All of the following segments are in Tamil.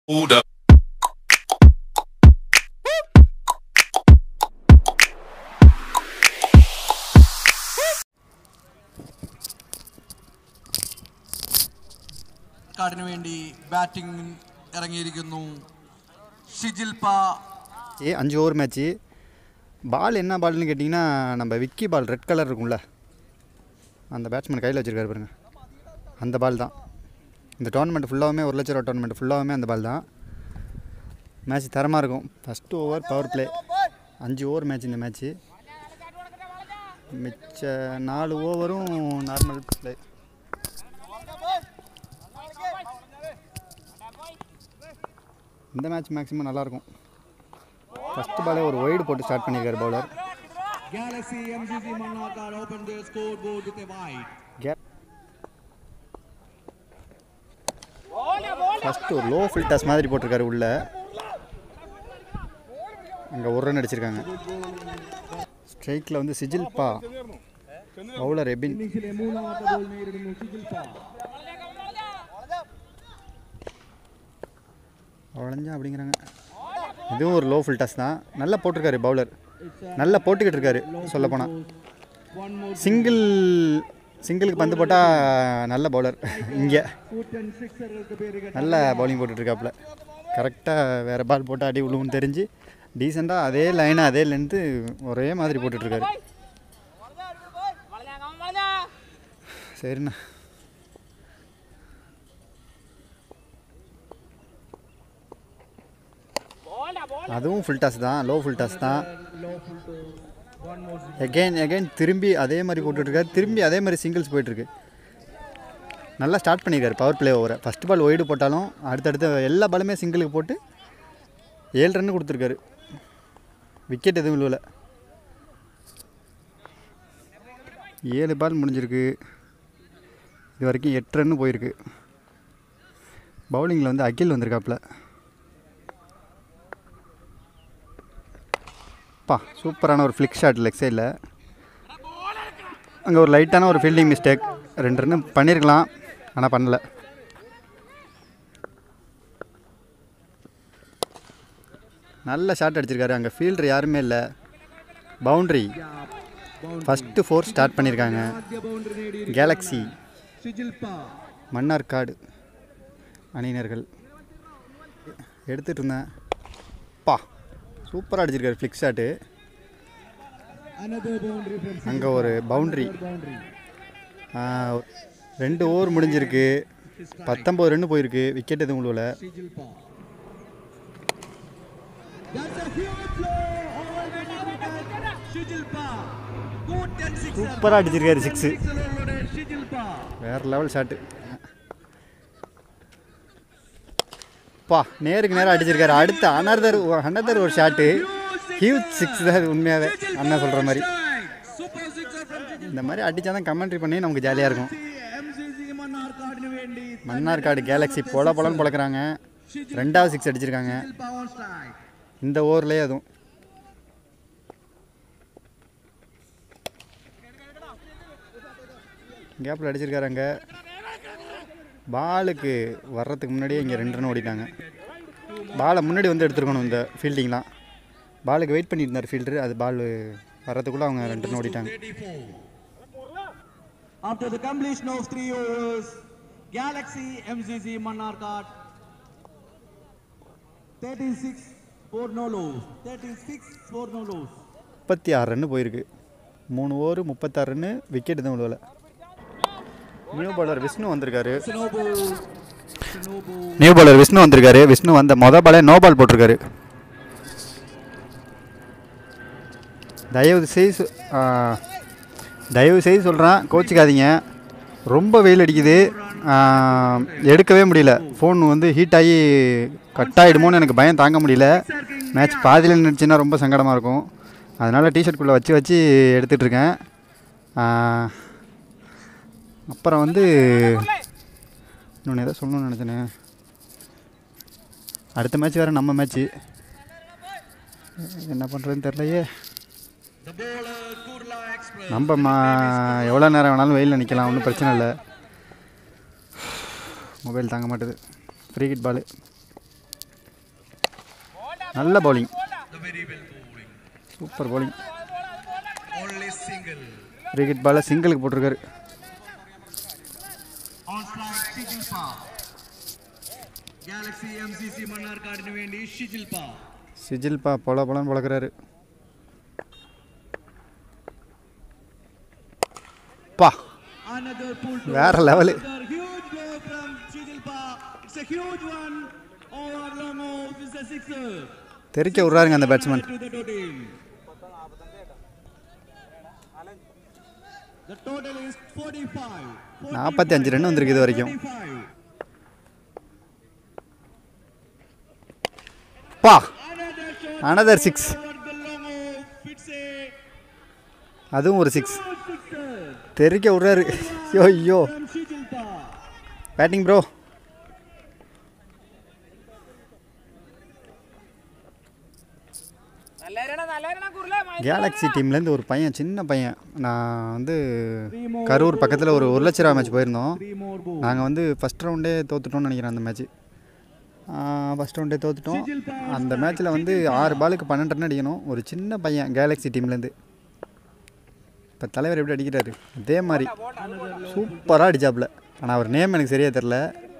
Hold up. കാടിനു വേണ്ടി ബാറ്റിംഗ് ഇറങ്ങിയിരിക്കുന്നു ഷിജിൽ പ ஏ அஞ்சு ஓவர் மேட்ச்சு பால் என்ன பால்னு கேட்டிங்கன்னா நம்ம விக்கி பால் ரெட் கலர் இருக்கும்ல அந்த பேட்ஸ்மேன் கையில் வச்சுருக்காரு பாருங்க அந்த பால் தான் இந்த டோர்னமெண்ட் ஃபுல்லாகவுமே ஒரு லட்ச ரூபா டோர்னமெண்ட் ஃபுல்லாகவுமே அந்த பால் தான் மேட்ச் தரமாக இருக்கும் ஃபஸ்ட்டு ஓவர் பவர் ப்ளே அஞ்சு ஓவர் மேட்ச் இந்த மேட்ச்சு மிச்ச நாலு ஓவரும் நார்மல் ப்ளே இந்த மேட்ச் மேக்ஸிமம் நல்லாயிருக்கும் ஃபஸ்ட்டு பாலே ஒரு ஒய்டு போட்டு ஸ்டார்ட் பண்ணியிருக்காரு bowler Galaxy MCC Manakar opened their scoreboard with a wide. Gap first ஒரு லோ ஃபில் டாஸ் மாதிரி போட்டிருக்காரு உள்ள அங்கே ஒரு ரன் அடிச்சிருக்காங்க ஸ்ட்ரைக்கில் வந்து சிஜில் பா பவுலர் எபின் ഇന്നിംഗ്സിലെ മൂന്നാമത്തെ ബോൾ നേരിടുന്നു ഷിജിൽ പ அவ்வளஞ்சா அப்படிங்கிறாங்க இதுவும் ஒரு லோ ஃபில் டாஸ் தான் நல்லா போட்டிருக்காரு பவுலர் நல்லா போட்டுக்கிட்டு இருக்காரு சொல்லப்போனால் One more சிங்கிள் சிங்கிளுக்கு பந்து போட்டால் நல்ல பவுலர் இங்கே foot and sixer-ക്ക് പേരുകേട്ട நல்ல பவுலிங் போட்டுட்ருக்காப்புல கரெக்டாக வேறு பால் போட்டால் அடி விழுவுன்னு தெரிஞ்சு டீசெண்டாக அதே லைனு அதே லென்த்து ஒரே மாதிரி போட்டுட்ருக்காரு சரிண்ணா அதுவும் ஃபுல் டாஸ் தான் லோ ஃபுல் டாஸ் தான் one more எகைன் எகைன் திரும்பி அதே மாதிரி போட்டுட்ருக்காரு திரும்பி அதே மாதிரி சிங்கிள்ஸ் போயிட்டுருக்கு நல்லா ஸ்டார்ட் பண்ணியிருக்காரு பவர் பிளே ஓவரை ஃபஸ்ட் பால் ஒய்டு போட்டாலும் அடுத்தடுத்து எல்லா பாலுமே சிங்கிளுக்கு போட்டு ஏழு ரன் கொடுத்துருக்காரு விக்கெட் எதுவும் விழுவல ஏழு பால் முடிஞ்சிருக்கு இது வரைக்கும் எட்டு ரன்னு போயிருக்கு பவுலிங்கில் வந்து அகில் வந்திருக்காப்புல பா சூப்பரான ஒரு ஃப்ளிக் ஷாட் லெக் சைடில் அங்கே ஒரு லைட்டான ஒரு ஃபீல்டிங் மிஸ்டேக் ரெண்டு ரன்னு பண்ணியிருக்கலாம் ஆனால் பண்ணல நல்ல ஷாட் அடிச்சிருக்காரு அங்கே ஃபீல்டர் யாருமே இல்லை பவுண்ட்ரி ஃபஸ்ட்டு ஃபோர் ஸ்டார்ட் பண்ணியிருக்காங்க ആദ്യ ബൗണ്ടറി നേടി கேலக்ஸி ഷിജിൽ പ மன்னார்காடு அணியினர்கள் எடுத்துகிட்டு இருந்தேன் பா சூப்பராக அடிச்சிருக்காரு flick shot another boundary from Shijil அங்கே ஒரு பவுண்ட்ரி boundary ரெண்டு ஓவர் முடிஞ்சிருக்கு பத்தொம்பது ரன்னு போயிருக்கு விக்கெட் எதுவும் விழுவல Shijil Pa That's a huge blow over the wicket Shijil Pa good and sixer சூப்பராக அடிச்சிருக்காரு சிக்ஸு சிக்ஸரோட Shijil Pa வேறு லெவல் ஷாட்டு பா நேருக்கு நேரம் அடிச்சிருக்காரு அடுத்த அனதர் அனதர் ஒரு ஷாட்டு ஹியூஜ் சிக்ஸ் தான் இது உண்மையாகவே அண்ணா சொல்கிற மாதிரி சூப்பர் சிக்ஸர் from Shijil இந்த மாதிரி அடித்தா தான் கமெண்ட்ரி பண்ணி நமக்கு ஜாலியாக இருக்கும் MCC மன்னார்காடுனு வேண்டி மன்னார்காடு கேலக்ஸி பொல பொலன்னு பொழக்கிறாங்க ரெண்டாவது சிக்ஸ் அடிச்சிருக்காங்க Shijil Pa on strike இந்த ஓவர்லேயே அதுவும் கேப்பில் அடிச்சிருக்காரு அங்கே பாலுக்கு வர்றதுக்கு முன்னாடியே இங்கே ரெண்டு ரன் ஓடிட்டாங்க பாலை முன்னாடி வந்து எடுத்துருக்கணும் இந்த ஃபீல்டிங்லாம் பாலுக்கு வெயிட் பண்ணிட்டு இருந்தார் ஃபீல்டர் அது பால் வர்றதுக்குள்ளே அவங்க ரெண்டு ரன் ஓடிட்டாங்க 34 After the completion of three overs, Galaxy MCC Mannarkad 36 for no loss. 36 for no loss. முப்பத்தி ஆறு ரன்னு போயிருக்கு மூணு ஓவர் முப்பத்தாறு ரன்னு விக்கெட் எதுவும் விழுவல நியூ பாலர் விஷ்ணு வந்திருக்காரு Shinobu, Shinobu, new bowler Vishnu வந்திருக்காரு விஷ்ணு வந்த மொதல் பாலே நோ பால் போட்டிருக்காரு தயவு செய்து சொ- ஆ, தயவு செய்து சொல்கிறேன் கோச்சிக்காதீங்க ரொம்ப வெயில் அடிக்குது ஆ, எடுக்கவே முடியல ஃபோன் வந்து ஹீட் ஆகி கட் ஆகிடுமோன்னு எனக்கு பயம் தாங்க முடியல மேட்ச் பாதியில் நினச்சின்னா ரொம்ப சங்கடமாக இருக்கும் அதனால் டிஷர்ட்குள்ளே வச்சு வச்சு எடுத்துகிட்டு இருக்கேன் ஆ, அப்புறம் வந்து இன்னொன்று ஏதோ சொல்லணும்னு நினச்சேனே அடுத்த மேட்ச் வேறு நம்ம மேட்ச்சு என்ன பண்ணுறதுன்னு தெரிலையே the bowler Kurla Express. நம்ம மா எவ்வளோ நேரம் வேணாலும் வெயிலில் நிற்கலாம் ஒன்றும் பிரச்சனை இல்லை மொபைல் தாங்க மாட்டுது ஃப்ரீ கிட் பால் நல்ல bowling The very well bowling. Super bowling Only single. Cricket பாலை சிங்கிளுக்கு போட்டிருக்காரு On strike, Shijilpa. Galaxy MCC മണ്ണാർക്കാടിന് വേണ്ടി ഷിജിൽപ சிஜில்பா பொல பொலன்னு பழக்கிறாரு பா Another pull to வேற level. Another huge blow from Shijilpa. It's a huge one. Over long off. It's a sixer. தெரிக்க விட்றாருங்க அந்த batsman To the total. The total is 45. 45 run வந்திருக்கு இது வரைக்கும். 45. பா Another shot Another six. over the long off. It's a அதுவும் ஒரு சிக்ஸ் good sixer தெரிக்க விட்றாரு ஐயோ ஐயோ from Shijilpa. Batting bro Galaxy டீம்லேருந்து ஒரு பையன் சின்ன பையன் நான் வந்து கரூர் பக்கத்தில் ஒரு ஒரு லட்ச ரூபா மேட்ச் போயிருந்தோம் Three more balls. நாங்கள் வந்து ஃபஸ்ட் ரவுண்டே தோத்துட்டோம்னு நினைக்கிறேன் அந்த மேட்ச்சு ஃபஸ்ட் ரவுண்டே தோத்துட்டோம் அந்த மேட்ச்சில் வந்து ஆறு பாலுக்கு பன்னெண்டு ரன் அடிக்கணும் ஒரு சின்ன பையன் கேலக்ஸி டீம்லேருந்து இப்போ தலைவர் எப்படி அடிக்கிறாரு அதே மாதிரி சூப்பராக அடிச்சாப்புல ஆனால் அவர் நேம் எனக்கு சரியாக தெரில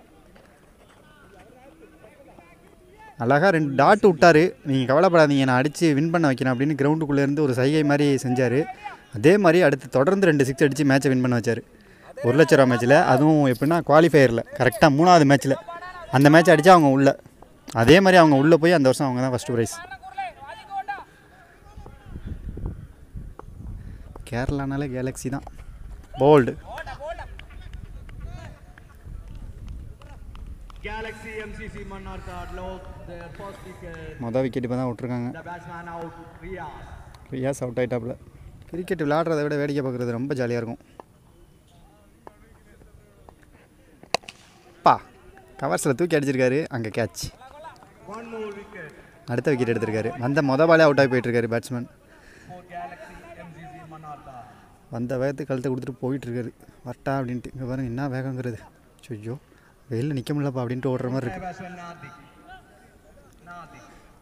அழகாக ரெண்டு டாட் விட்டாரு நீங்கள் கவலைப்படாதீங்க நான் அடித்து வின் பண்ண வைக்கிறேன் அப்படின்னு கிரவுண்டுக்குள்ளே இருந்து ஒரு சைகை மாதிரி செஞ்சார் அதே மாதிரி அடுத்து தொடர்ந்து ரெண்டு சிக்ஸ் அடித்து மேட்சை வின் பண்ண வச்சார் ஒரு லட்ச ரூபா மேட்ச்சில் அதுவும் எப்படின்னா குவாலிஃபயரில் கரெக்டாக மூணாவது மேட்ச்சில் அந்த மேட்ச் அடித்தா அவங்க உள்ள அதே மாதிரி அவங்க உள்ளே போய் அந்த வருஷம் அவங்க தான் ஃபஸ்ட்டு ப்ரைஸ் கேரளானாலே கேலக்ஸி தான் bowled Galaxy MCC Mannarkad lost their first wicket. மொதல் விக்கெட் இப்போ தான் விட்ருக்காங்க The batsman out, Riyaz. Riyaz out ஆகிட்டாப்புல கிரிக்கெட் விளையாடுறத விட வேடிக்கை பார்க்குறது ரொம்ப ஜாலியாக இருக்கும் பா கவர்ஸில் தூக்கி அடிச்சிருக்காரு அங்கே கேட்ச் One more wicket அடுத்த விக்கெட் எடுத்திருக்காரு வந்த மொதல் பாலே அவுட் ஆகி போயிட்டுருக்காரு batsman for Galaxy MCC Mannarkad. வந்த வேகத்துக்கு கழுத்தை கொடுத்துட்டு போயிட்டுருக்காரு வரட்டா அப்படின்ட்டு இங்கே பாருங்க என்ன வேகங்கிறது ஐயோ வெயிலில் நிற்க முடியலப்பா அப்படின்ட்டு ஓடுற மாதிரி இருக்கு Batsman Nardik. Nardik.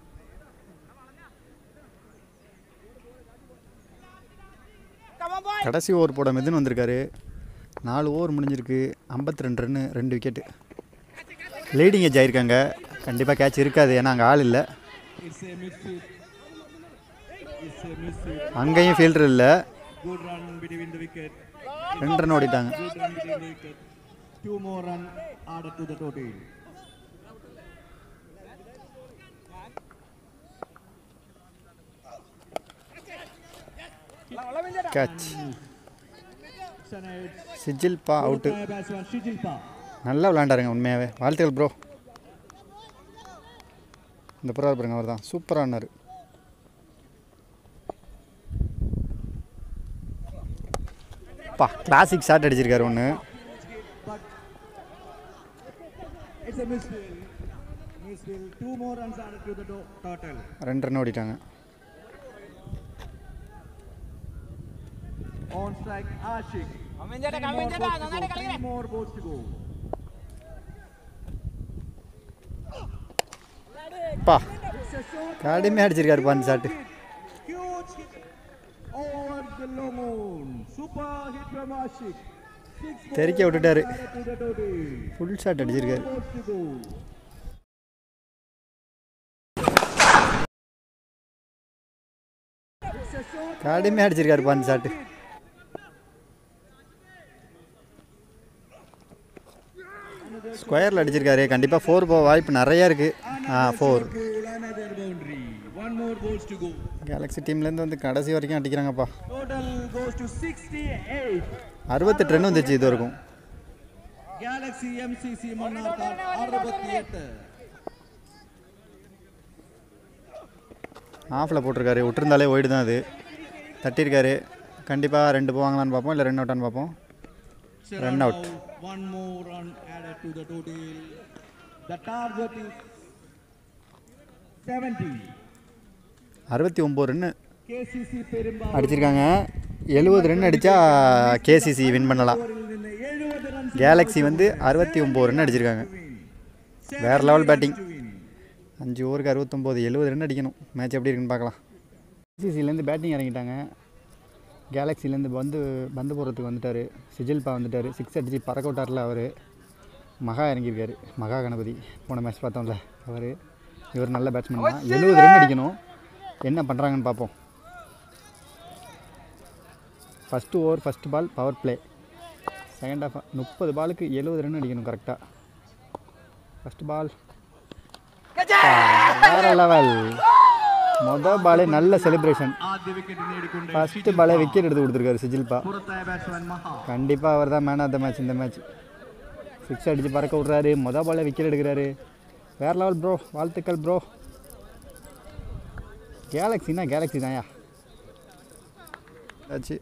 கடைசி ஓவர் போட மெதுன்னு வந்திருக்காரு நாலு ஓவர் முடிஞ்சிருக்கு ஐம்பத்தி ரெண்டு ரன்னு ரெண்டு விக்கெட்டு லீடிங் ஏஜ் ஆயிருக்காங்க கண்டிப்பாக கேட்ச் இருக்காது ஏன்னா அங்கே ஆள் இல்லை It's a misfit. It's a misfit. அங்கேயும் ஃபீல்டர் இல்லை Good run between the wicket. ரெண்டு ரன் ஓடிட்டாங்க Good run between the wicket. Two more run added to the total. Catch Sanad. Shijilpa out By batsman Shijilpa. நல்லா விளாண்டாருங்க உண்மையாகவே வாழ்த்துக்கள் ப்ரோ இந்த ப்ரோ பாருங்க அவர் தான் சூப்பராக ஆனார் பா கிளாசிக் ஷாட் அடிச்சிருக்காரு ஒன்று It's a misfield. Misfield. Two more runs added to the do- total. ரெண்டு ரன் ஓடிட்டாங்க On strike, Ashik. കമ്മൻ ചേട്ടാ Three കമ്മൻ more ചേട്ടാ balls to നന്നായിട്ട് go. കളിക്കണേ Three more balls to go. பா It's a short கடுமையாக அடிச்சிருக்காருப்பா அந்த shot huge hit over the long on. Super hit from Ashik. Six more தெறிக்க விட்டுட்டாரு added to the total. Full shot அடிச்சிருக்காரு Balls to go. It's a short கடுமையாக அடிச்சிருக்காருப்பா அந்த ஷாட்டு ஸ்கொயரில் அடிச்சிருக்காரு கண்டிப்பாக ஃபோர் போக வாய்ப்பு நிறையா இருக்குது ஆ four goal, another boundary. One more balls to go. Galaxy டீம்லேருந்து வந்து கடைசி வரைக்கும் அடிக்கிறாங்கப்பா Total goes to 68. அறுபத்தெட்டு ரன் வந்துச்சு இது வரைக்கும் Galaxy MCC Mannarkad அறுபத்திஎட்டு ஆஃபில் போட்டிருக்காரு விட்டுருந்தாலே ஒயிடு தான் அது தட்டியிருக்காரு கண்டிப்பாக ரெண்டு போவாங்களான்னு பார்ப்போம் இல்லை ரன் அவுட்டான்னு பார்ப்போம் Run out. One more run added to the total. The target is 70. அறுபத்தி ஒம்பது ரன்னு KCC பெரும்பாவூர் அடிச்சிருக்காங்க எழுபது ரன் அடித்தா கேசிசி வின் பண்ணலாம் ஓவரில் நின்று 70 runs கேலக்ஸி வந்து அறுபத்தி ஒம்பது ரன் அடிச்சிருக்காங்க win. வேற level batting. to win. அஞ்சு ஓவருக்கு அறுபத்தொம்போது எழுபது ரன் அடிக்கணும் மேட்ச் எப்படி இருக்குன்னு பார்க்கலாம் சிசிலேருந்து பேட்டிங் இறங்கிட்டாங்க கேலக்ஸிலேருந்து பந்து பந்து போடுறதுக்கு வந்துட்டார் சிஜில்பா வந்துட்டார் சிக்ஸ் அடித்து பறக்க விட்டார்ல அவர் மகா இறங்கியிருக்காரு மகா கணபதி போன மேட்ச் பார்த்தோம்ல அவர் இவர் நல்ல பேட்ஸ்மேன் தான் எழுபது ரன் அடிக்கணும் என்ன பண்ணுறாங்கன்னு பார்ப்போம் first over first ball power play second of முப்பது பாலுக்கு எழுபது ரன் அடிக்கணும் கரெக்டாக ஃபஸ்ட்டு பால் வேற லெவல் மொதல் பாலே நல்ல செலிப்ரேஷன் ആദ്യ വിക്കറ്റ് നേടിക്കൊണ്ട് ஃபஸ்ட்டு பாலே விக்கெட் எடுத்து கொடுத்துருக்காரு சிஜில்பா പുറത്തായ ബാറ്റ്സ്മാൻ മഹാ கண்டிப்பாக அவர் தான் மேன் ஆஃப் த மேட்ச் இந்த மேட்ச் சிக்ஸ் அடித்து பறக்க விட்றாரு மொதல் பாலே விக்கெட் எடுக்கிறாரு வேற லெவல் ப்ரோ வாழ்த்துக்கள் ப்ரோ கேலக்ஸினா கேலக்ஸி தான்யா ஆச்சு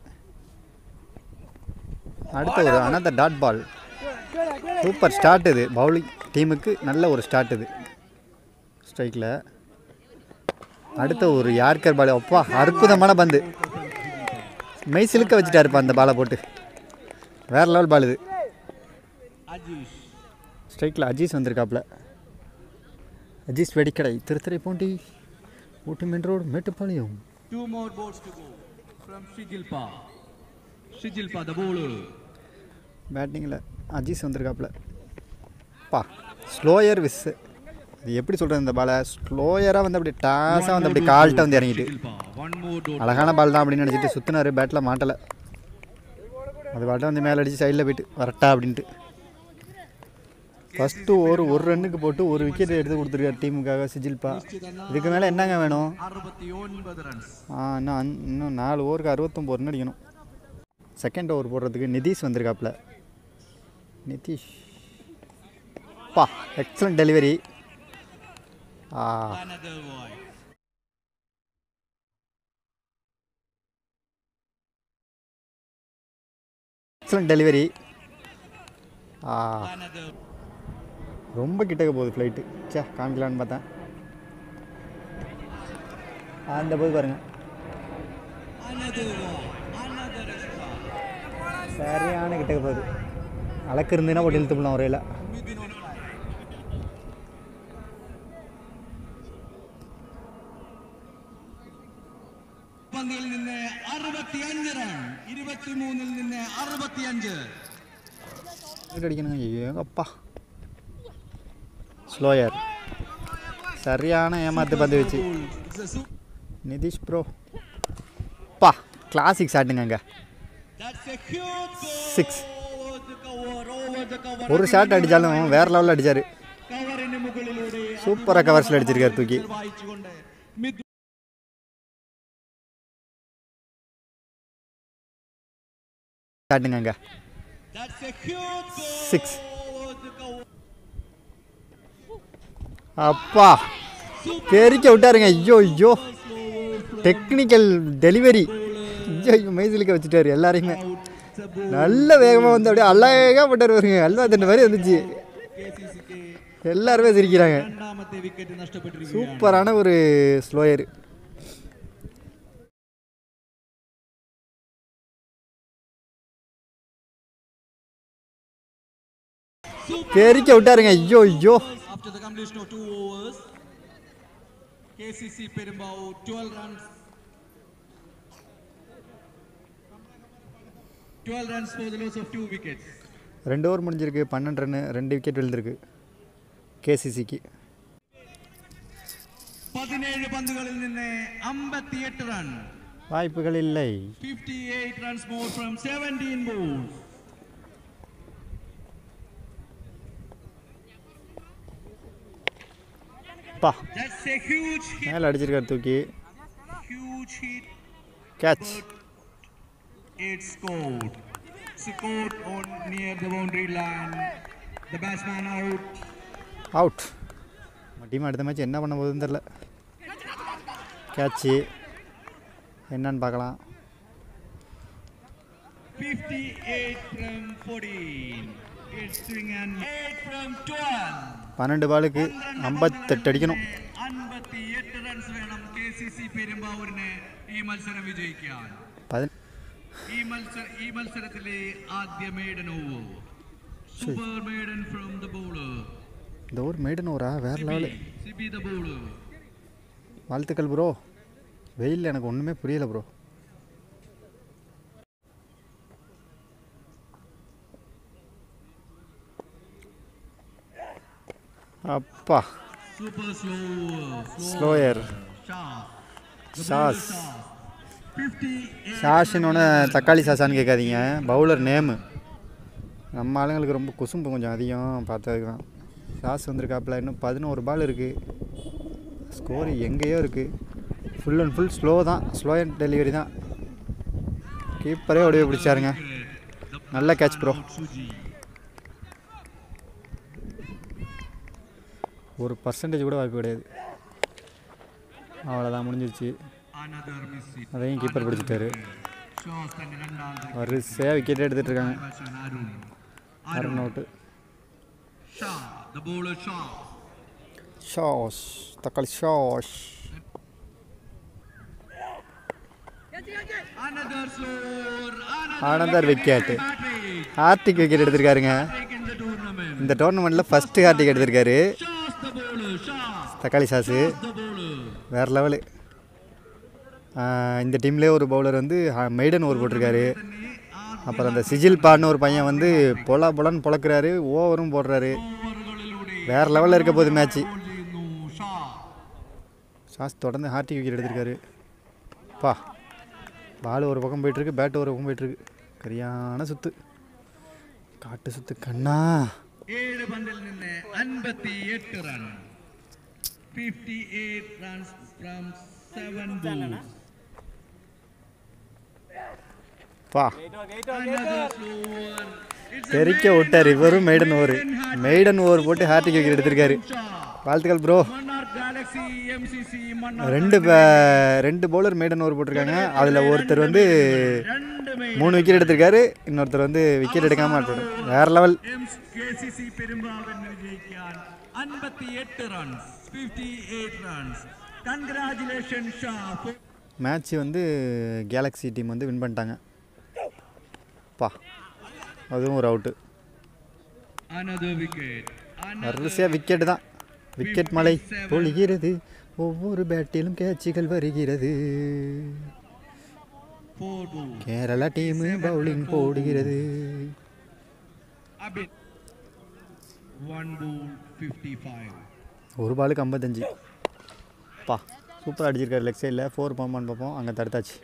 அடுத்த ஒரு another dot ball super start இது பவுலிங் டீமுக்கு நல்ல ஒரு ஸ்டார்ட் இது ஸ்ட்ரைக்கில் அடுத்த ஒரு யார்கர் பால் அப்பா அற்புதமான பந்து மெய் சிலுக்க வச்சுட்டாருப்பா அந்த பாலை போட்டு வேற லெவல் பால் இது അജീഷ് ஸ்ட்ரைக்கில் அஜீஸ் வந்திருக்காப்புல அஜீஸ் வெடிக்கடை Thiruthuraipoondi Ooty main road Mettupalayam Two more balls to go from Shijilpa. Shijilpa, the bowler. பேட்டிங்கில் அஜீஸ் வந்திருக்காப்புல பா ஸ்லோயர் விஸ்ஸு இது எப்படி சொல்கிறது இந்த பாலை ஸ்லோயராக வந்து அப்படி டாஸாக வந்து அப்படி கால்கிட்ட வந்து இறங்கிட்டு Shijilpa, one more dot. அழகான பால் தான் அப்படின்னு நினச்சிட்டு சுற்றினார் பேட்டில் மாட்டலை அது பாட்டம் வந்து மேலே அடித்து சைடில் போயிட்டு வரட்டா அப்படின்ட்டு ஃபஸ்ட்டு ஒரு ஒரு ரன்னுக்கு போட்டு ஒரு விக்கெட் எடுத்து கொடுத்துருக்காரு டீமுக்காக சிஜில்பா இதுக்கு மேலே என்னங்க வேணும் അറുപത്തിയൊൻപത് runs. ஆ இன்னும் அஞ்- இன்னும் நாலு ஓவருக்கு அறுபத்தொம்போது ரன் அடிக்கணும் செகண்ட் ஓவர் போடுறதுக்கு நிதிஷ் வந்திருக்காப்புல நிதிஷ் பா excellent delivery ah Another wide. Excellent delivery ah Another. ரொம்ப கிட்டக்க போகுது ஃப்ளைட்டு சே காமிக்கலான்னு பார்த்தேன் ஆ, இந்த போது பாருங்க Another wide. Another extra. சரியான கிட்டக்க போகுது அலக்கு இருந்ததுன்னா போட்டு இழுத்து போடலாம் ஒரேல Within on five. പന്തിൽ നിന്ന് അറുപത്തിയഞ്ച് റൺ ഇരുപത്തിമൂന്നിൽ നിന്ന് അറുപത്തിയഞ്ച് விக்கெட் அடிக்கணுங்க ஏங்கப்பா ஸ்லோயர் சரியான ஏமாத்து பந்து வச்சு It's a super. Nitish bro பா கிளாசிக் ஷாட்டுங்க அங்கே That's a huge goal. Six Over the cover, over the cover. ஒரு ஷாட் அடித்தாலும் வேற லெவலில் அடிச்சார் കവറിന് മുകളിലൂടെ സൂപ്പറാ കവേഴ്സിൽ അടിച്ചിരിക്കാரு തൂക്കി. വായിച്ചുകൊണ്ട് മിഥു ஷாட்டுங்க அங்கே That's a huge goal. Six Over the cover. அப்பா பெருக்க விட்டாருங்க ஐயோ ஐயோ டெக்னிக்கல் டெலிவரி ஐயோ ஐயோ மைசிலுக்க வச்சுட்டாரு எல்லாரையுமே நல்ல வேகமாக வந்து அப்படியே அழகாக போட்டார் வருங்க அல்வா தண்ணி மாதிரி வந்துச்சு KCCക്ക് எல்லாருமே சிரிக்கிறாங்க രണ്ടാമത്തെ വിക്കറ്റ് നഷ്ടപ്പെട്ടിരിക്കുകയാണ് சூப்பரான ஒரு ஸ்லோயர் பெருக்க விட்டாருங்க ஐயோ ஐயோ After the completion of two overs, KCC Perumbau 12 runs. 12 runs for the loss of two wickets. ரெண்டு ஓவர் முடிஞ்சிருக்கு பன்னெண்டு ரன்னு ரெண்டு விக்கெட் விழுந்திருக்கு கேசிசிக்கு പതിനേഴ് പന്തുകളിൽ നിന്ന് അമ്പത്തിയെട്ട് റൺ வாய்ப்புகள் இல்லை fifty eight runs more from seventeen balls பா That's a huge hit, மேலே அடிச்சிருக்காரு தூக்கி huge hit. Catch It's scored. Scored on near the boundary line. The batsman out. Out நம்ம டீம் அடுத்த மேட்ச் என்ன பண்ண போகுதுன்னு தெரில கேட்சு என்னன்னு பார்க்கலாம் 58 from 14. It's swing and 8 from 12. பன்னெண்டு பாலுக்கு ஐம்பத்தெட்டு അടിക്കണം അൻപത്തിയെട്ട് റൺസ് വേണം കെ സി സി പെരുമ്പാവൂരിന് ഈ മത്സരം വിജയിക്കാൻ പതി ഈ മത്സര ഈ മത്സരത്തിലെ ആദ്യ maiden over super maiden from the bowler இந்த ஊர் மெய்டன் ஊரா வேறு லெவலு Sibi the bowler. வாழ்த்துக்கள் ப்ரோ வெயில் எனக்கு ஒன்றுமே புரியல ப்ரோ அப்பா Super slow. Slower Shah. The Shah's bowler Shah. 58 ஷாஷினோட தக்காளி சாசான்னு கேட்காதீங்க பவுலர் நேமு நம்ம ஆளுங்களுக்கு ரொம்ப குசும்பு கொஞ்சம் அதிகம் பார்த்ததுக்கு தான் ஷாஸ் வந்திருக்காப்புல இன்னும் பதினோரு பால் இருக்குது ஸ்கோர் எங்கேயோ இருக்குது ஃபுல் அண்ட் ஃபுல் ஸ்லோ தான் ஸ்லோ அண்ட் டெலிவரி தான் கீப்பரே உடைய பிடிச்சாருங்க நல்ல கேட்ச் ப்ரோ Suji. ஒரு பர்சன்டேஜ் கூட வாய்ப்பு கிடையாது அவ்வளோதான் முடிஞ்சிருச்சு Another miss hit. அதையும் கீப்பர் பிடிச்சிட்டாரு Shah's தன் இரண்டாவது வரிசையாக விக்கெட் எடுத்துகிட்டு இருக்காங்க batsman Arun. Arun out Shah. The bowler Shah. Shah தக்காளி Shah Another slower. Another wicket. Patrick. Hardik wicket எடுத்திருக்காருங்க Patrick in the tournament. இந்த டோர்னமெண்ட்டில் ஃபஸ்ட்டு ஹார்டிக் எடுத்திருக்காரு Shah's the bowler. Shah. தக்காளி சாஸு The bowler. வேறு லெவலு இந்த டீம்லேயே ஒரு பவுலர் வந்து மெய்டன் ஓவர் போட்டிருக்காரு அப்புறம் அந்த சிஜில் பான்னு ஒரு பையன் வந்து பொலா பொலான்னு பொழக்கிறாரு ஓவரும் போடுறாரு ஓவர்களிലൂടെ வேறு லெவலில் இருக்க போகுது மேட்ச்சு goal ചെയ്യുന്നു ഷാ சாஸ் தொடர்ந்து ஹார்டிக் விக்கெட் எடுத்திருக்காரு பா பால் ஒரு பக்கம் போயிட்டுருக்கு பேட் ஒரு பக்கம் போயிட்டுருக்கு சரியான சுத்து காட்டு சுத்து கண்ணா ഏഴ് പന്തിൽ നിന്ന് അൻപത്തി എട്ട് run fifty eight runs from seven balls பா தெறிக்க விட்டார் இவரும் மெய்டன் ஓவர் மெய்டன் ஓவர் போட்டு ஹார்டிக் விக்கெட் எடுத்திருக்காரு வாழ்த்துக்கள் bro Mannar Galaxy M C C Mannar ரெண்டு ப- ரெண்டு பவுலர் மெய்டன் ஓவர் போட்டிருக்காங்க அதில் ஒருத்தர் வந்து രണ്ട് மூணு விக்கெட் எடுத்திருக்காரு இன்னொருத்தர் வந்து விக்கெட் எடுக்காமல் ஆட்டம் வேற level M K C C പെരുമ്പാവൂരിന് വിജയിക്കാൻ അൻപത്തി എട്ട് runs fifty eight runs congratulation Shah match வந்து கேலக்ஸி டீம் வந்து வின் பண்ணிட்டாங்க பா அதுவும் ஒரு அவுட்டு another wicket வரிசையாக விக்கெட் தான் விக்கெட் மலை பொழிகிறது ஒவ்வொரு பேட்டிலும் கேட்சுகள் வருகிறது four balls Kerala team bowling போடுகிறது Abid. One ball, 55. ஒரு பாலுக்கு ஐம்பத்தஞ்சு பா சூப்பராக அடிச்சிருக்காரு லெக் சைடில் ஃபோர் போமான்னு பார்ப்போம் அங்கே தடுத்தாச்சு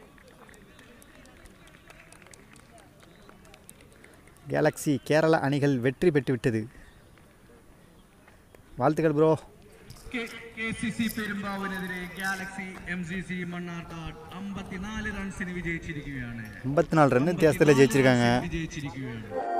கேலக்ஸி கேரளா அணிகள் வெற்றி பெற்று விட்டது வாழ்த்துக்கள் ப்ரோ കെ സി സി പെരുമ്പാവിനെതിരെ Galaxy M C C Mannarkkad അമ്പത്തിനാല് റൺസിന് വിജയിച്ചിരിക്കുകയാണ് ஐம்பத்தி நாலு ரன் வித்தியாசத்தில் ஜெயிச்சிருக்காங்க വിജയിച്ചിരിക്കുകയാണ്